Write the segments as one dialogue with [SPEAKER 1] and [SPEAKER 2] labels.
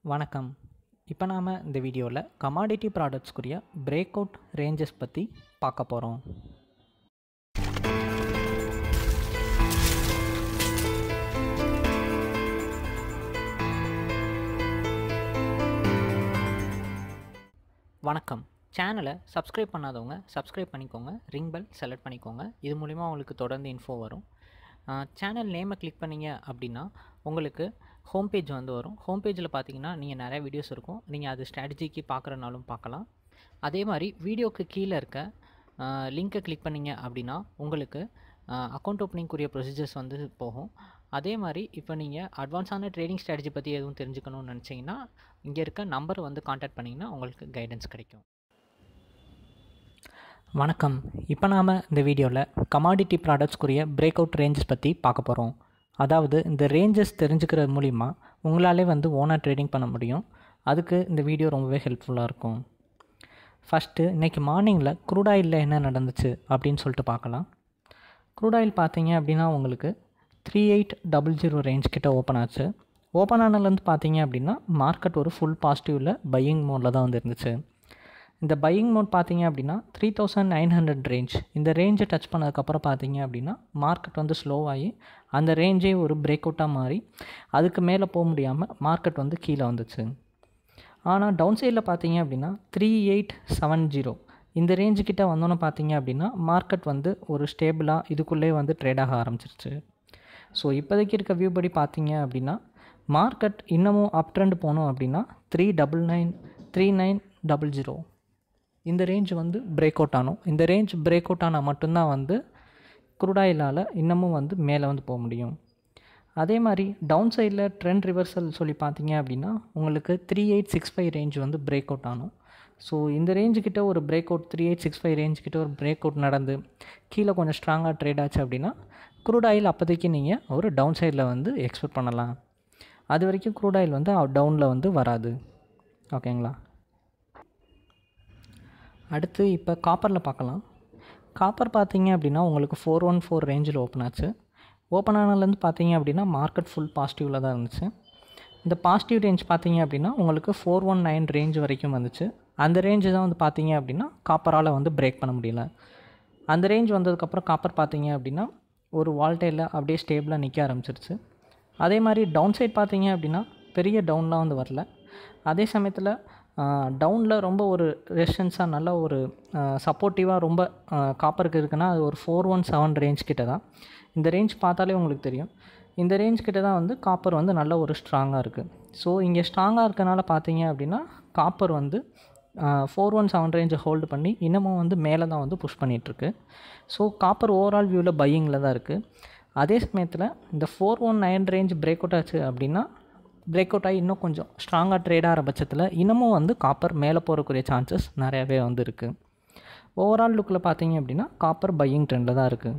[SPEAKER 1] வணக்கம் இப்போ நாம் இந்த வீடியோவில் கமாடிட்டி ப்ராடக்ட்ஸ்க்குரிய பிரேக் அவுட் ரேஞ்சஸ் பற்றி பார்க்க போகிறோம் வணக்கம் சேனலை சப்ஸ்கிரைப் பண்ணாதவங்க சப்ஸ்கிரைப் பண்ணிக்கோங்க ரிங் பெல் செலக்ட் பண்ணிக்கோங்க இது மூலிமா உங்களுக்கு தொடர்ந்து இன்ஃபோ வரும் சேனல் நேமை கிளிக் பண்ணீங்க அப்படின்னா உங்களுக்கு ஹோம் பேஜ் வந்து வரும் ஹோம் பேஜில் பார்த்தீங்கன்னா நீங்கள் நிறைய வீடியோஸ் இருக்கும் நீங்கள் அது ஸ்ட்ராட்டஜிக்கு பார்க்குறனாலும் பார்க்கலாம் அதே மாதிரி வீடியோக்கு கீழே இருக்க லிங்க்கை கிளிக் பண்ணீங்க அப்படின்னா உங்களுக்கு அக்கௌண்ட் ஓப்பனிங்குரிய ப்ரொசீஜர்ஸ் வந்து போகும் அதே மாதிரி இப்போ நீங்கள் அட்வான்ஸான ட்ரேடிங் ஸ்ட்ராட்டஜி பற்றி எதுவும் தெரிஞ்சுக்கணும்னு நினச்சிங்கன்னா இங்கே இருக்க நம்பர் வந்து காண்டாக்ட் பண்ணிங்கன்னா உங்களுக்கு கைடன்ஸ் கிடைக்கும் வணக்கம் இப்போ நாம் இந்த வீடியோவில் கமாடிட்டி ப்ராடக்ட்ஸ்க்குரிய பிரேக் அவுட் ரேஞ்சஸ் பற்றி பார்க்க போகிறோம் அதாவது இந்த ரேஞ்சஸ் தெரிஞ்சுக்கிறது மூலிமா உங்களாலே வந்து ஓனாக ட்ரேடிங் பண்ண முடியும் அதுக்கு இந்த வீடியோ ரொம்பவே ஹெல்ப்ஃபுல்லாக இருக்கும் ஃபஸ்ட்டு இன்றைக்கி மார்னிங்கில் க்ரூட் ஆயிலில் என்ன நடந்துச்சு அப்படின்னு சொல்லிட்டு பார்க்கலாம் க்ரூட் ஆயில் பார்த்தீங்க அப்படின்னா உங்களுக்கு three eight double zero range கிட்ட ஓப்பன் ஆச்சு ஓப்பன் ஆனதுலேருந்து பார்த்தீங்க அப்படின்னா மார்க்கெட் ஒரு ஃபுல் பாசிட்டிவில் பையிங் மோடில் தான் வந்து இருந்துச்சு இந்த பையிங் மோட் பார்த்தீங்க அப்படின்னா three thousand nine hundred range இந்த ரேஞ்சை டச் பண்ணதுக்கப்புறம் பார்த்தீங்க அப்படின்னா மார்க்கெட் வந்து ஸ்லோவாகி அந்த ரேஞ்சே ஒரு பிரேக் அவுட்டாக மாறி அதுக்கு மேலே போக முடியாமல் மார்க்கெட் வந்து கீழே வந்துச்சு ஆனால் டவுன் சைடில் பார்த்தீங்க அப்படின்னா த்ரீ எயிட் செவன் ஜீரோ இந்த ரேஞ்சுக்கிட்ட வந்தோன்னே பார்த்தீங்க அப்படின்னா மார்க்கெட் வந்து ஒரு ஸ்டேபிளாக இதுக்குள்ளே வந்து ட்ரேட் ஆக ஆரம்பிச்சிருச்சு ஸோ இப்போதைக்கு இருக்க வியூ படி பார்த்தீங்க அப்படின்னா மார்க்கெட் இன்னமும் அப் ட்ரெண்ட் போனோம் அப்படின்னா three double nine three nine double zero இந்த ரேஞ்ச் வந்து பிரேக் அவுட் ஆனும் இந்த ரேஞ்ச் பிரேக் அவுட் ஆனால் மட்டும்தான் வந்து குருடாயிலால் இன்னமும் வந்து மேலே வந்து போக முடியும் அதே மாதிரி டவுன் சைடில் ட்ரெண்ட் ரிவர்சல் சொல்லி பார்த்தீங்க அப்படின்னா உங்களுக்கு three eight six five range வந்து பிரேக் அவுட் ஆனும் ஸோ இந்த ரேஞ்சுக்கிட்ட ஒரு break out three eight six five ரேஞ்சுக்கிட்ட ஒரு பிரேக் அவுட் நடந்து கீழே கொஞ்சம் ஸ்ட்ராங்காக ட்ரேட் ஆச்சு அப்படின்னா க்ரூட் ஆயில் அப்போதைக்கு நீங்கள் ஒரு டவுன் சைடில் வந்து எக்ஸ்பெக்ட் பண்ணலாம் அது வரைக்கும் க்ரூட் ஆயில் வந்து டவுனில் வந்து வராது ஓகேங்களா அடுத்து இப்போ காப்பரில் பார்க்கலாம் காப்பர் பார்த்தீங்க அப்படின்னா உங்களுக்கு ஃபோர் ஒன் ஃபோர் ரேஞ்சில் ஓப்பன் ஆச்சு ஓப்பன் ஆனதுலேருந்து பார்த்தீங்க அப்படின்னா மார்க்கெட் ஃபுல் பாசிட்டிவில் தான் இருந்துச்சு இந்த பாசிட்டிவ் ரேஞ்ச் பார்த்தீங்க அப்படின்னா உங்களுக்கு ஃபோர் ஒன் நைன் ரேஞ்ச் வரைக்கும் வந்துச்சு அந்த ரேஞ்சு தான் வந்து பார்த்தீங்க அப்படின்னா காப்பரால் வந்து பிரேக் பண்ண முடியல அந்த ரேஞ்ச் வந்ததுக்கப்புறம் காப்பர் பார்த்தீங்க அப்படின்னா ஒரு வால்டையில் அப்படியே ஸ்டேபிளாக நிற்க ஆரம்பிச்சிருச்சு அதே மாதிரி டவுன் சைட் பார்த்தீங்க அப்படின்னா பெரிய டவுன்லாம் வந்து வரல அதே சமயத்தில் டவுனில் ரொம்ப ஒரு ரெசிஸ்டன்ஸாக நல்ல ஒரு சப்போர்ட்டிவாக ரொம்ப காப்பருக்கு இருக்குன்னா அது ஒரு ஃபோர் ஒன் செவன் ரேஞ்ச் கிட்ட தான் இந்த ரேஞ்ச் பார்த்தாலே உங்களுக்கு தெரியும் இந்த ரேஞ்ச் கிட்ட தான் வந்து காப்பர் வந்து நல்ல ஒரு ஸ்ட்ராங்காக இருக்குது ஸோ இங்கே ஸ்ட்ராங்காக இருக்கனால பார்த்தீங்க அப்படின்னா காப்பர் வந்து ஃபோர் ஒன் செவன் ரேஞ்சை ஹோல்டு பண்ணி இன்னமும் வந்து மேலே தான் வந்து புஷ் பண்ணிகிட்ருக்கு ஸோ காப்பர் ஓவரால் வியூவில் பையிங்கில் தான் இருக்குது அதே சமயத்தில் இந்த four one nine range break out ஆச்சு அப்படின்னா பிரேக் அவுட் ஆகி இன்னும் கொஞ்சம் ஸ்ட்ராங்காக ட்ரேட் ஆகிற பட்சத்தில் இன்னமும் வந்து காப்பர் மேலே போகிறக்குரிய சான்சஸ் நிறையாவே வந்து இருக்குது ஓவரால் லுக்கில் பார்த்தீங்க அப்படின்னா காப்பர் பையிங் ட்ரெண்டில் தான் இருக்குது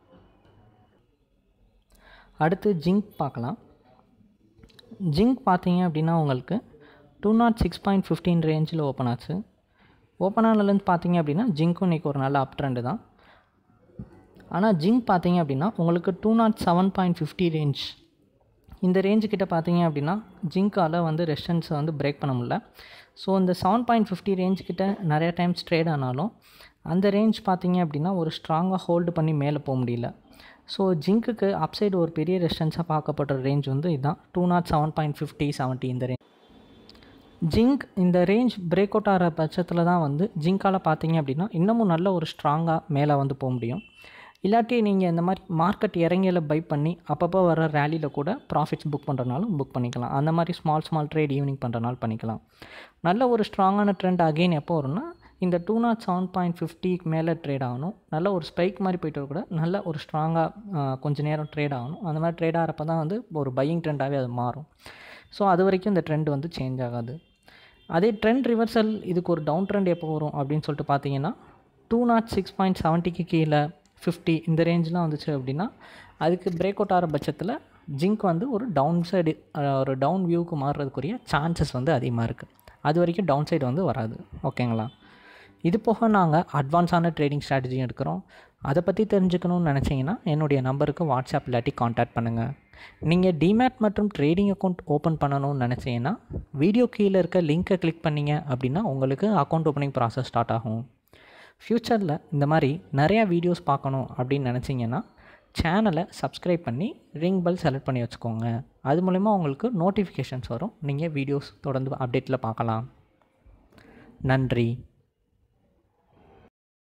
[SPEAKER 1] அடுத்து ஜிங்க் பார்க்கலாம் ஜிங்க் பார்த்தீங்க அப்படின்னா உங்களுக்கு two naught six point fifteen ரேஞ்சில் ஓப்பன் ஆச்சு ஓப்பன் ஆனதுலேருந்து பார்த்தீங்க அப்படின்னா ஜிங்க்கும் இன்றைக்கி ஒரு நல்ல அப் ட்ரெண்டு தான் ஆனால் ஜிங்க் பார்த்தீங்க அப்படின்னா உங்களுக்கு two naught seven point fifty range இந்த ரேஞ்சு கிட்ட பார்த்தீங்க அப்படின்னா ஜிங்கால் வந்து ரெஸ்டன்ஸை வந்து பிரேக் பண்ண முடியல ஸோ இந்த செவன் பாயிண்ட் ஃபிஃப்டி ரேஞ்ச் கிட்ட நிறைய டைம்ஸ் ட்ரேட் ஆனாலும் அந்த ரேஞ்ச் பார்த்தீங்க அப்படின்னா ஒரு ஸ்ட்ராங்காக ஹோல்டு பண்ணி மேலே போக முடியல ஸோ ஜிங்க்குக்கு அப்சைடு ஒரு பெரிய ரெஸ்டன்ஸாக பார்க்கப்படுற ரேஞ்ச் வந்து இதுதான் two naught seven point fifty seventy இந்த ரேஞ்ச் ஜிங்க் இந்த ரேஞ்ச் பிரேக் அவுட் ஆகிற பட்சத்தில் தான் வந்து ஜிங்கால் பார்த்தீங்க அப்படின்னா இன்னமும் நல்ல ஒரு ஸ்ட்ராங்காக மேலே வந்து போக முடியும் இல்லாட்டி நீங்கள் இந்த மாதிரி மார்க்கெட் இறங்கியில் பை பண்ணி அப்பப்போ வர ரேலியில் கூட ப்ராஃபிட்ஸ் புக் பண்ணுறனாலும் புக் பண்ணிக்கலாம் அந்த மாதிரி ஸ்மால் ஸ்மால் ட்ரேட் ஈவினிங் பண்ணுறனாலும் பண்ணிக்கலாம் நல்ல ஒரு ஸ்ட்ராங்கான ட்ரெண்ட் அகெயின் எப்போ வரும்னா இந்த டூ நாட் செவன் பாயிண்ட் ஃபிஃப்டிக்கு மேலே ட்ரேட் ஆகணும் நல்ல ஒரு ஸ்பைக் மாதிரி போய்ட்டு கூட நல்ல ஒரு ஸ்ட்ராங்காக கொஞ்சம் நேரம் ட்ரேட் ஆகணும் அந்த மாதிரி ட்ரேட் ஆகிறப்ப தான் வந்து ஒரு பையிங் ட்ரெண்டாகவே அது மாறும் ஸோ அது வரைக்கும் இந்த ட்ரெண்ட் வந்து சேஞ்ச் ஆகாது அதே ட்ரெண்ட் ரிவர்சல் இதுக்கு ஒரு டவுன் ட்ரெண்ட் எப்போ வரும் அப்படின்னு சொல்லிட்டு பார்த்தீங்கன்னா டூ நாட் சிக்ஸ் பாயிண்ட் செவன்ட்டிக்கு கீழே ஃபிஃப்டி இந்த ரேஞ்செலாம் வந்துச்சு அப்படின்னா அதுக்கு பிரேக் அவுட் ஆகிற பட்சத்தில் ஜிங்க் வந்து ஒரு டவுன் சைடு ஒரு டவுன் வியூவுக்கு மாறுறதுக்குரிய சான்சஸ் வந்து அதிகமாக இருக்குது அது வரைக்கும் டவுன் சைடு வந்து வராது ஓகேங்களா இது போக நாங்கள் அட்வான்ஸான ட்ரேடிங் ஸ்ட்ராட்டஜியும் எடுக்கிறோம் அதை பற்றி தெரிஞ்சுக்கணும்னு நினச்சிங்கன்னா என்னுடைய நம்பருக்கு வாட்ஸ்அப் இல்லாட்டி காண்டாக்ட் பண்ணுங்கள் நீங்கள் டிமேட் மற்றும் ட்ரேடிங் அக்கௌண்ட் ஓப்பன் பண்ணணும்னு நினச்சிங்கன்னா வீடியோ கீழே இருக்க லிங்க்கை கிளிக் பண்ணிங்க அப்படின்னா உங்களுக்கு அக்கௌண்ட் ஓப்பனிங் ப்ராசஸ் ஸ்டார்ட் ஆகும் ஃப்யூச்சரில் இந்த மாதிரி நிறையா வீடியோஸ் பார்க்கணும் அப்படின்னு நினச்சிங்கன்னா சேனலை சப்ஸ்கிரைப் பண்ணி ரிங் பெல் செலக்ட் பண்ணி வச்சுக்கோங்க அது மூலிமா உங்களுக்கு நோட்டிஃபிகேஷன்ஸ் வரும் நீங்கள் வீடியோஸ் தொடர்ந்து அப்டேட்டில் பார்க்கலாம் நன்றி